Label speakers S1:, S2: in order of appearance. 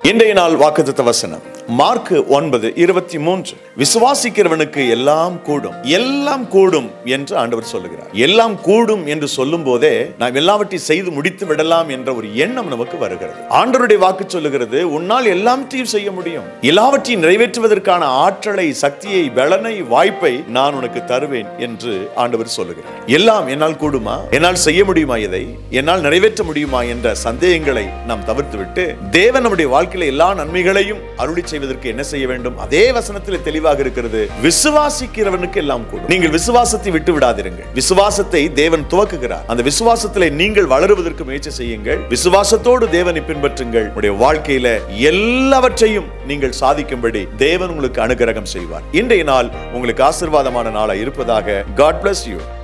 S1: இன்றைய நாள் வாக்குத்தத்த வசனம் மார்க் ஒன்பது இருபத்தி மூன்று விசுவாசிக்கிறவனுக்கு எல்லாம் கூடும் எல்லாம் கூடும் என்று ஆண்டவர் சொல்லுகிறார் எல்லாம் கூடும் என்று சொல்லும் போதே நாம் எல்லாவற்றையும் செய்து முடித்து விடலாம் என்ற ஒரு எண்ணம் நமக்கு வருகிறது ஆண்டவருடைய வாக்கு சொல்லுகிறது உன்னால் எல்லாவற்றையும் செய்ய முடியும் எல்லாவற்றையும் நிறைவேற்றுவதற்கான ஆற்றலை சக்தியை பலனை வாய்ப்பை நான் உனக்கு தருவேன் என்று ஆண்டவர் சொல்லுகிறார் எல்லாம் என்னால் கூடுமா என்னால் செய்ய முடியுமா இதை என்னால் நிறைவேற்ற முடியுமா என்ற சந்தேகங்களை நாம் தவிர்த்துவிட்டு தேவன் நம்முடைய வாழ்க்கையில எல்லா நன்மைகளையும் அருளி செய்வதற்கு என்ன செய்ய வேண்டும் அதே வசனத்தில் தெளிவாக இருக்கிறது விசுவாசிக்கிறவனுக்கு எல்லாம் கூடும் நீங்கள் விசுவாசத்தை விட்டு விடாதிருங்கள் விசுவாசத்தை தேவன் துவக்குகிறார் அந்த விசுவாசத்திலே நீங்கள் வளருவதற்கு முயற்சி செய்யுங்கள் விசுவாசத்தோடு தேவனை பின்பற்றுங்கள் உங்களுடைய வாழ்க்கையில எல்லாவற்றையும் நீங்கள் சாதிக்கும்படி தேவன் உங்களுக்கு அனுகிரகம் செய்வார் இன்றைய நாள் உங்களுக்கு ஆசீர்வாதமான நாளா இருப்பதாக காட் bless யூ